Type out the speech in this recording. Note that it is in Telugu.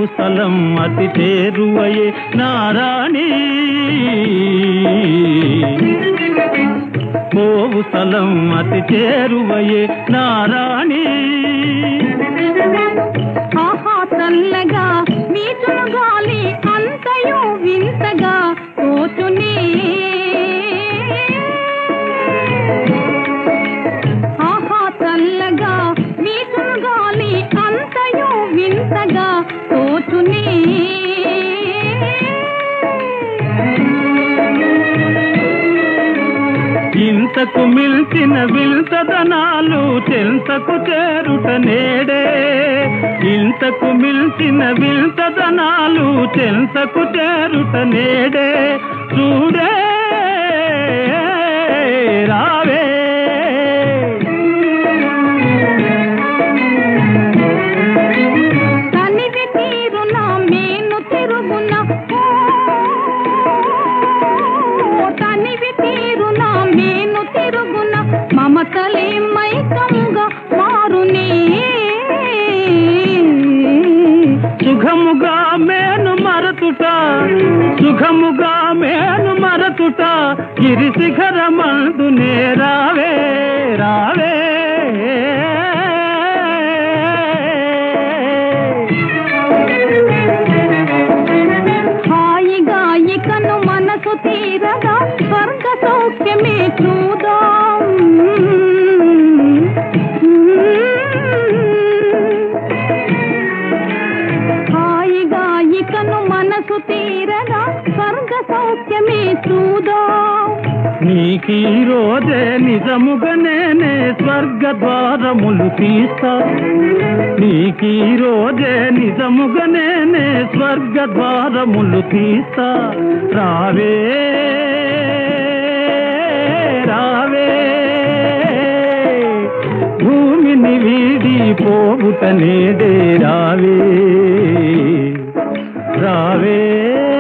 పోవు స్థలం అతి చేరువయే నారాణి పోవు స్థలం అతి చేరువయే నారాణి ఆహా చల్లగా వీచును గాలి అంతయు వింతగా తోచునే ఆహా చల్లగా వీచును గాలి అంతయు వింతగా తోచునే ఇంతకు మిల్చిన విల్తదనాలు చెంతకు చేరుట నేడే ఇంతకు మిల్చిన విల్తదనాలు చెంతకు చేరుట నేడే చూడే రావే తనివి తీరున మేను తిరుగున ఓ, తనివి తీరున మేను తిరుగున మమతలే మైకంగా మారునే సుఖముగా మేను మరతుట సుఖముగా మేను మరతుట గిరి శిఖరమందు రావే రావే హాయిగా ఇకను మనసు తీరగా స్వర్గ సౌఖ్యమే చూదాం హాయిగా ఇకను మనసు తీరగా స్వర్గ సౌఖ్యమే చూదాం నీకీ రోజే నిజముగా నేనే స్వర్గ ద్వారములు తీస్తా నీకీ రోజే నిజముగా నేనే స్వర్గ ద్వారములు తీస్తా రావే రావే భూమిని వీడి పోవుట నేడే రావే రావే